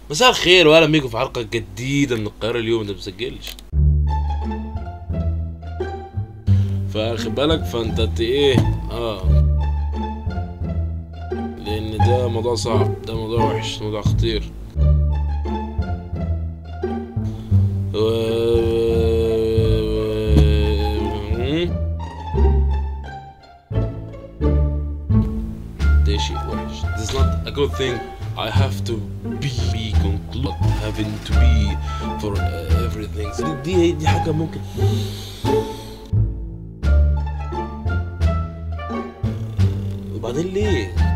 مساء الخير واهلا بيكم في حلقه جديده من القاهره اليوم ده مسجلش فاخد بالك فانت ت- ايه اه لان ده موضوع صعب ده موضوع وحش موضوع خطير و... ده شيء وحش This is not a good thing I have to be be conclude having to be for uh, everything دي دي, دي حاجة ممكن وبعدين ليه؟